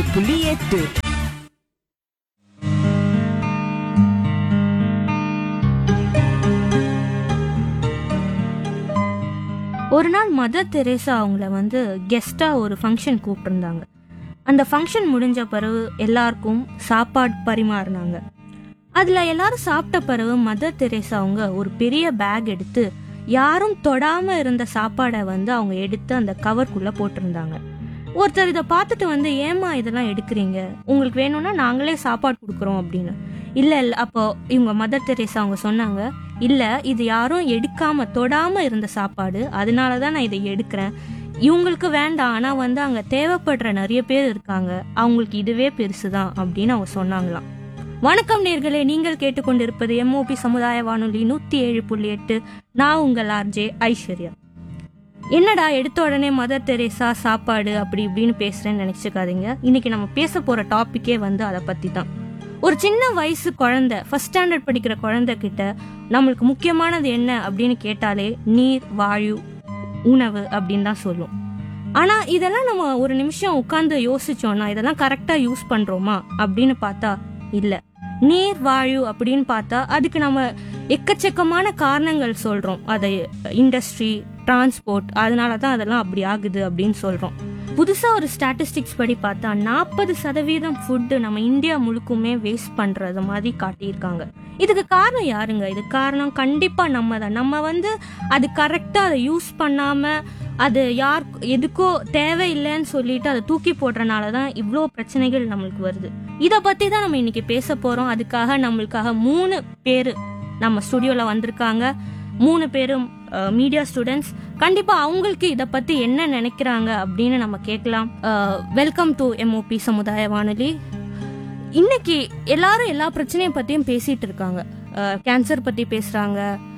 புள்ளி எட்டு ஒரு நாள் மதர் தெரேசா அவங்கள வந்து கெஸ்ட்டாக ஒரு ஃபங்க்ஷன் கூப்பிட்டுருந்தாங்க அந்த ஃபங்க்ஷன் முடிஞ்ச பிறகு எல்லாருக்கும் சாப்பாடு பரிமாறினாங்க அதில் எல்லாரும் சாப்பிட்ட பிறகு மதர் தெரேசா அவங்க ஒரு பெரிய பேக் எடுத்து யாரும் தொடாமல் இருந்த சாப்பாடை வந்து அவங்க எடுத்து அந்த கவர்க்குள்ளே போட்டிருந்தாங்க ஒருத்தர் இதை பார்த்துட்டு வந்து ஏமா இதெல்லாம் எடுக்கிறீங்க உங்களுக்கு வேணும்னா நாங்களே சாப்பாடு கொடுக்குறோம் அப்படின்னு இல்லை இல்லை அப்போ இவங்க மதர் தெரேசா அவங்க சொன்னாங்க இல்லை இது யாரும் எடுக்காம தொடாம இருந்த சாப்பாடு அதனால தான் நான் இதை எடுக்கிறேன் இவங்களுக்கு வேண்டாம் ஆனால் வந்து அங்கே தேவைப்படுற நிறைய பேர் இருக்காங்க அவங்களுக்கு இதுவே பெருசு தான் அப்படின்னு அவங்க சொன்னாங்களாம் வணக்கம் நேர்களே நீங்கள் கேட்டுக்கொண்டிருப்பது எம்ஓபி சமுதாய வானொலி நூற்றி ஏழு புள்ளி எட்டு நான் உங்கள் ஆர்ஜே ஐஸ்வர்யா என்னடா எடுத்த உடனே மதர் தெரேசா சாப்பாடு அப்படி இப்படின்னு பேசுறேன்னு நினைச்சுக்காதீங்க இன்னைக்கு நம்ம பேச போற டாபிக்கே வந்து அதை பத்தி தான் ஒரு சின்ன வயசு குழந்தை ஃபர்ஸ்ட் ஸ்டாண்டர்ட் படிக்கிற குழந்தை கிட்ட நம்மளுக்கு முக்கியமானது என்ன அப்படின்னு கேட்டாலே நீர் வாயு உணவு அப்படின்னு தான் சொல்லும் ஆனா இதெல்லாம் நம்ம ஒரு நிமிஷம் உட்காந்து யோசிச்சோம்னா இதெல்லாம் கரெக்டா யூஸ் பண்றோமா அப்படின்னு பார்த்தா இல்ல நீர் வாயு அப்படின்னு பார்த்தா அதுக்கு நம்ம எக்கச்சக்கமான காரணங்கள் சொல்றோம் அதை இண்டஸ்ட்ரி டிரான்ஸ்போர்ட் அதனால தான் அதெல்லாம் அப்படி ஆகுது அப்படின்னு சொல்றோம் புதுசா ஒரு ஸ்டாட்டிஸ்டிக்ஸ் படி பார்த்தா நாற்பது சதவீதம் ஃபுட்டு நம்ம இந்தியா முழுக்குமே வேஸ்ட் பண்றது மாதிரி காட்டியிருக்காங்க இதுக்கு காரணம் யாருங்க இது காரணம் கண்டிப்பா நம்ம தான் நம்ம வந்து அது கரெக்டா அதை யூஸ் பண்ணாம அது யார் எதுக்கோ தேவையில்லைன்னு சொல்லிட்டு அதை தூக்கி போடுறனால தான் இவ்வளோ பிரச்சனைகள் நம்மளுக்கு வருது இதை பத்தி தான் நம்ம இன்னைக்கு பேச போறோம் அதுக்காக நம்மளுக்காக மூணு பேர் நம்ம ஸ்டுடியோல வந்திருக்காங்க மூணு பேரும் மீடியா ஸ்டூடெண்ட்ஸ் கண்டிப்பா அவங்களுக்கு இதை பத்தி என்ன நினைக்கிறாங்க அப்படின்னு நம்ம கேட்கலாம் வெல்கம் டு எம்ஓபி சமுதாய வானொலி இன்னைக்கு எல்லாரும் எல்லா பிரச்சனையும் பத்தியும் பேசிட்டு இருக்காங்க கேன்சர் பத்தி பேசுறாங்க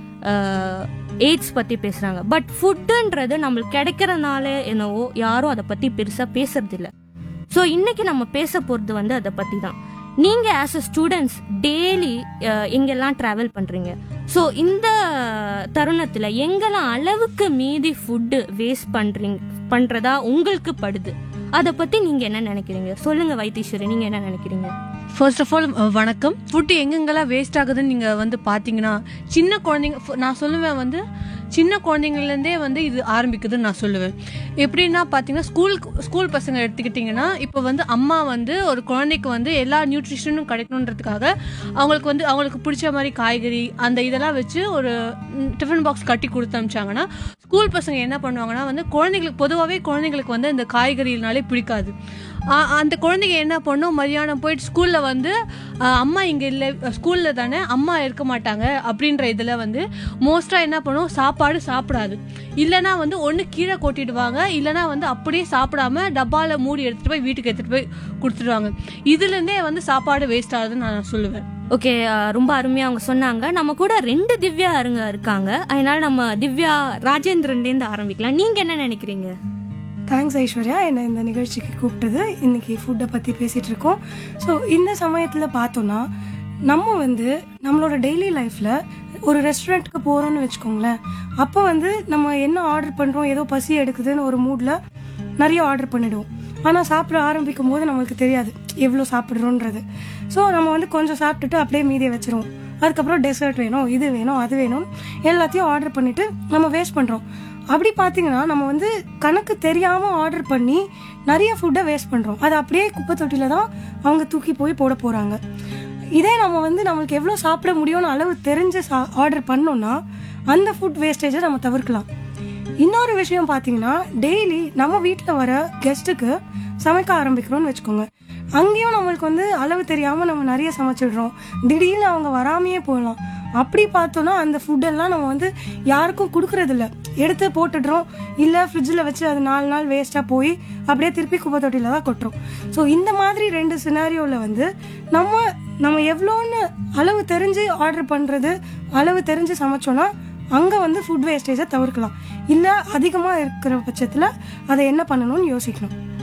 எய்ட்ஸ் பத்தி பேசுறாங்க பட் ஃபுட்டுன்றது நம்மளுக்கு கிடைக்கிறனால என்னவோ யாரும் அதை பத்தி பெருசா பேசுறது இல்ல ஸோ இன்னைக்கு நம்ம பேச போறது வந்து அதை பத்தி தான் நீங்க ஆஸ் அ ஸ்டூடெண்ட்ஸ் டெய்லி எங்கெல்லாம் டிராவல் பண்றீங்க ஸோ இந்த தருணத்துல எங்கெல்லாம் அளவுக்கு மீதி ஃபுட்டு வேஸ்ட் பண்றீங்க பண்றதா உங்களுக்கு படுது அதை பத்தி நீங்க என்ன நினைக்கிறீங்க சொல்லுங்க வைத்தீஸ்வரி நீங்க என்ன நினைக்கிறீங்க ஃபர்ஸ்ட் ஆஃப் ஆல் வணக்கம் ஃபுட்டு எங்கெங்கெல்லாம் வேஸ்ட் ஆகுதுன்னு நீங்கள் வந்து பார்த்தீங்கன்னா சின்ன குழந்தைங்க ஃப- நான் சொல்லுவேன் வந்து சின்ன குழந்தைங்கள்லேருந்தே வந்து இது ஆரம்பிக்குதுன்னு நான் சொல்லுவேன் எப்படின்னா பார்த்தீங்கன்னா ஸ்கூல் ஸ்கூல் பசங்க எடுத்துக்கிட்டிங்கன்னா இப்போ வந்து அம்மா வந்து ஒரு குழந்தைக்கு வந்து எல்லா நியூட்ரிஷனும் கிடைக்கணுன்றதுக்காக அவங்களுக்கு வந்து அவங்களுக்கு பிடிச்ச மாதிரி காய்கறி அந்த இதெல்லாம் வச்சு ஒரு டிஃபன் பாக்ஸ் கட்டி கொடுத்து அனுப்பிச்சாங்கன்னா ஸ்கூல் பசங்க என்ன பண்ணுவாங்கன்னா வந்து குழந்தைங்களுக்கு பொதுவாகவே குழந்தைங்களுக்கு வந்து இந்த காய்கறினாலே பிடிக்காது ஆ- அந்த குழந்தைங்க என்ன பண்ணும் மதியானம் போயிட்டு ஸ்கூலில் வந்து ஆ, அம்மா இங்கே இல்லை ஸ்கூலில் தானே அம்மா இருக்க மாட்டாங்க அப்படின்ற இதில் வந்து மோஸ்ட்டாக என்ன பண்ணும் சாப்பாடு சாப்பிடாது இல்லைனா வந்து ஒன்று கீழே கொட்டிடுவாங்க இல்லைனா வந்து அப்படியே சாப்பிடாம டப்பாவில் மூடி எடுத்துகிட்டு போய் வீட்டுக்கு எடுத்துகிட்டு போய் கொடுத்துடுவாங்க இதுலேருந்தே வந்து சாப்பாடு வேஸ்ட் ஆகுதுன்னு நான் சொல்லுவேன் ஓகே ரொம்ப அருமையா அவங்க சொன்னாங்க நம்ம கூட ரெண்டு திவ்யா அருங்க இருக்காங்க அதனால நம்ம திவ்யா ராஜேந்திரன்லேருந்து ஆரம்பிக்கலாம் நீங்க என்ன நினைக்கிறீங்க தேங்க்ஸ் ஐஸ்வர்யா என்னை இந்த நிகழ்ச்சிக்கு கூப்பிட்டது இன்னைக்கு ஃபுட்டை பற்றி பேசிகிட்டு இருக்கோம் ஸோ இந்த சமயத்தில் பார்த்தோன்னா நம்ம வந்து நம்மளோட டெய்லி லைஃப்பில் ஒரு ரெஸ்டாரண்ட்டுக்கு போகிறோம்னு வச்சுக்கோங்களேன் அப்போ வந்து நம்ம என்ன ஆர்டர் பண்ணுறோம் ஏதோ பசி எடுக்குதுன்னு ஒரு மூடில் நிறைய ஆர்டர் பண்ணிடுவோம் ஆனால் சாப்பிட ஆரம்பிக்கும் போது நம்மளுக்கு தெரியாது எவ்வளோ சாப்பிட்றோன்றது ஸோ நம்ம வந்து கொஞ்சம் சாப்பிட்டுட்டு அப்படியே மீதியை வச்சிருவோம் அதுக்கப்புறம் டெசர்ட் வேணும் இது வேணும் அது வேணும் எல்லாத்தையும் ஆர்டர் பண்ணிட்டு நம்ம வேஸ்ட் பண்ணுறோம் அப்படி பார்த்தீங்கன்னா நம்ம வந்து கணக்கு தெரியாமல் ஆர்டர் பண்ணி நிறைய ஃபுட்டை வேஸ்ட் பண்ணுறோம் அது அப்படியே குப்பை தொட்டியில தான் அவங்க தூக்கி போய் போட போகிறாங்க இதே நம்ம வந்து நம்மளுக்கு எவ்வளோ சாப்பிட முடியும்னு அளவு தெரிஞ்சு சா ஆர்டர் பண்ணோம்னா அந்த ஃபுட் வேஸ்டேஜை நம்ம தவிர்க்கலாம் இன்னொரு விஷயம் பார்த்தீங்கன்னா டெய்லி நம்ம வீட்டில் வர கெஸ்ட்டுக்கு சமைக்க ஆரம்பிக்கிறோம்னு வச்சுக்கோங்க அங்கேயும் நம்மளுக்கு வந்து அளவு தெரியாமல் நம்ம நிறைய சமைச்சிடுறோம் திடீர்னு அவங்க வராமையே போகலாம் அப்படி பார்த்தோன்னா அந்த ஃபுட்டெல்லாம் நம்ம வந்து யாருக்கும் கொடுக்கறதில்ல எடுத்து போட்டுடுறோம் இல்லை ஃப்ரிட்ஜில் வச்சு அது நாலு நாள் வேஸ்ட்டாக போய் அப்படியே திருப்பி குப்பை தொட்டியில் தான் கொட்டுறோம் ஸோ இந்த மாதிரி ரெண்டு சினாரியோவில் வந்து நம்ம நம்ம எவ்வளோன்னு அளவு தெரிஞ்சு ஆர்டர் பண்ணுறது அளவு தெரிஞ்சு சமைச்சோன்னா அங்கே வந்து ஃபுட் வேஸ்டேஜை தவிர்க்கலாம் இல்லை அதிகமாக இருக்கிற பட்சத்தில் அதை என்ன பண்ணணும்னு யோசிக்கணும்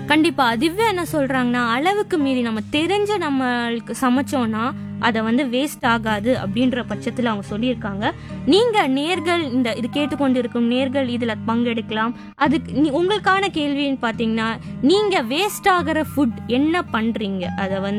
கண்டிப்பா திவ்யா என்ன சொல்றாங்கன்னா அளவுக்கு மீறி நம்ம தெரிஞ்ச நம்மளுக்கு சமைச்சோம்னா அதை வந்து வேஸ்ட் ஆகாது அப்படின்ற பட்சத்தில் அவங்க சொல்லியிருக்காங்க நீங்க நேர்கள் இந்த இது கேட்டுக்கொண்டு இருக்கும் நேர்கள் இதுல பங்கெடுக்கலாம் அதுக்கு நீ- உங்களுக்கான கேள்வின்னு பாத்தீங்கன்னா நீங்க வேஸ்ட் ஆகிற ஃபுட் என்ன பண்றீங்க அதை வந்து